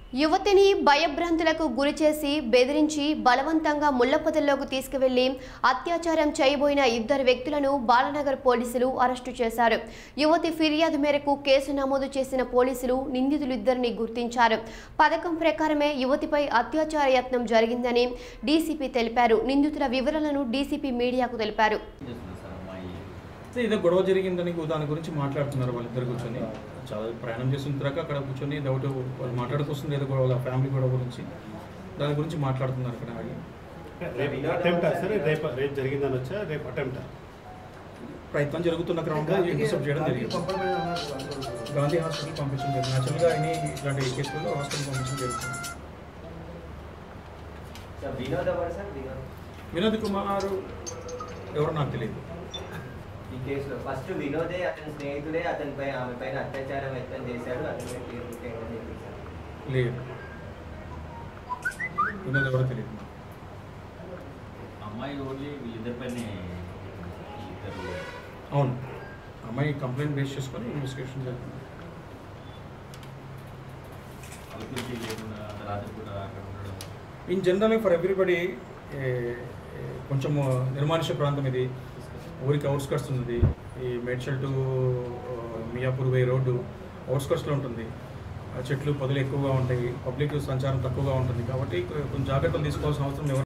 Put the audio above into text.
యువతిని భయభ్రాంతులకు గురిచేసి బెదిరించి బలవంతంగా ముళ్లపొదల్లోకి తీసుకువెళ్లి అత్యాచారం చేయబోయిన ఇద్దరు వ్యక్తులను బాలనగర్ పోలీసులు అరెస్టు చేశారు యువతి ఫిర్యాదు మేరకు కేసు నమోదు చేసిన పోలీసులు నిందితులిద్దరిని గుర్తించారు పథకం ప్రకారమే యువతిపై అత్యాచార యత్నం జరిగిందని డీసీపీ తెలిపారు నిందితుల వివరాలను డీసీపీ మీడియాకు తెలిపారు చేస్తున్నారు సార్ అమ్మాయి అయితే ఏదో గొడవ జరిగిందని దాని గురించి మాట్లాడుతున్నారు వాళ్ళిద్దరు కూర్చొని చాలా ప్రయాణం చేసిన తర్వాత అక్కడ కూర్చొని డౌట్ వాళ్ళు మాట్లాడుకొస్తుంది ఏదో గొడవ వాళ్ళ ఫ్యామిలీ గొడవ గురించి దాని గురించి మాట్లాడుతున్నారు అక్కడ ఆగి రేపు అటెంప్ట్ సరే రేపు రేపు జరిగిందని వచ్చా రేపు అటెంప్ట్ ప్రయత్నం జరుగుతున్న క్రమంలో ఇంటర్సెప్ట్ చేయడం జరిగింది గాంధీ హాస్పిటల్ పంపించడం జరిగింది యాక్చువల్గా ఆయన ఇట్లాంటి కేసులలో హాస్పిటల్ పంపించడం జరుగుతుంది సార్ వినోద్ ఎవరు సార్ వినోద్ వినోద్ కుమార్ ఎవరో నాకు తెలియదు ఈ కేసులో ఫస్ట్ వినోదే అతని స్నేహితుడే అతనిపై ఆమె పైన అత్యాచారం వ్యక్తం చేశాడు అతని పేరు పెట్టేయమని చెప్పి సార్ లేదు వినోద్ ఎవరో తెలియదు అమ్మాయి ఓన్లీ వీళ్ళిద్దరిపైనే ఈ ఇద్దరు అవును అమ్మాయి కంప్లైంట్ బేస్ చేసుకొని ఇన్వెస్టిగేషన్ జరుగుతుంది అభివృద్ధి లేకుండా రాత్రి కూడా అక్కడ ఉండడం ఇన్ జనరల్ ఫర్ ఎవ్రీబడి కొంచెం నిర్మానుష్య ప్రాంతం ఇది ఊరికి అవుట్స్కట్స్ ఉంది ఈ Medchal to Miyapur way road అవుట్స్కట్స్లో ఉంటుంది ఆ చెట్లు పొదలు ఎక్కువగా ఉంటాయి పబ్లిక్ సంచారం తక్కువగా ఉంటుంది కాబట్టి కొంచెం జాగ్రత్తలు తీసుకోవాల్సిన అవసరం ఎవరు